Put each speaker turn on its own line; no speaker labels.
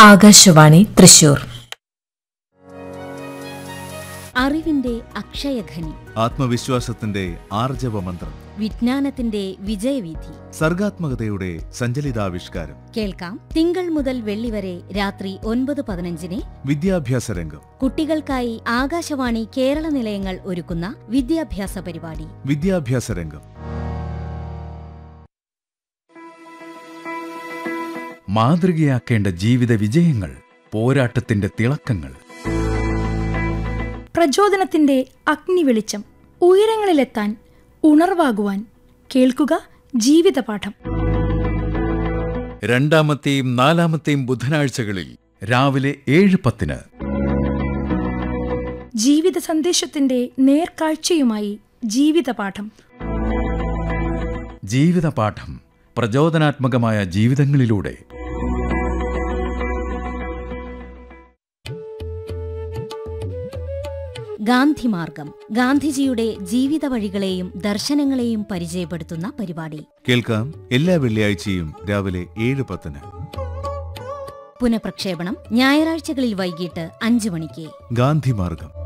ആകാശവാണി തൃശൂർ
അറിവിന്റെ അക്ഷയഖനി
ആത്മവിശ്വാസത്തിന്റെ ആർജവ മന്ത്രം
വിജ്ഞാനത്തിന്റെ വിജയവീഥി
സർഗാത്മകതയുടെ സഞ്ചലിതാവിഷ്കാരം
കേൾക്കാം തിങ്കൾ മുതൽ വെള്ളി വരെ രാത്രി ഒൻപത് പതിനഞ്ചിന്
വിദ്യാഭ്യാസ രംഗം
കുട്ടികൾക്കായി ആകാശവാണി കേരള നിലയങ്ങൾ ഒരുക്കുന്ന വിദ്യാഭ്യാസ പരിപാടി
വിദ്യാഭ്യാസ രംഗം
മാതൃകയാക്കേണ്ട ജീവിത വിജയങ്ങൾ പോരാട്ടത്തിന്റെ തിളക്കങ്ങൾ
പ്രചോദനത്തിന്റെ അഗ്നിവെളിച്ചം ഉയരങ്ങളിലെത്താൻ ഉണർവാകുവാൻ കേൾക്കുക ജീവിതപാഠം
രണ്ടാമത്തെയും നാലാമത്തെയും ബുധനാഴ്ചകളിൽ രാവിലെ ഏഴ് പത്തിന്
ജീവിത സന്ദേശത്തിന്റെ നേർക്കാഴ്ചയുമായി ജീവിതപാഠം
ജീവിതപാഠം പ്രചോദനാത്മകമായ ജീവിതങ്ങളിലൂടെ
ഗാന്ധിമാർഗം ഗാന്ധിജിയുടെ ജീവിത വഴികളെയും ദർശനങ്ങളെയും പരിചയപ്പെടുത്തുന്ന പരിപാടി
കേൾക്കാം എല്ലാ വെള്ളിയാഴ്ചയും രാവിലെ ഏഴ് പത്തിന്
പുനഃപ്രക്ഷേപണം ഞായറാഴ്ചകളിൽ വൈകിട്ട് അഞ്ചു മണിക്ക്
ഗാന്ധിമാർഗം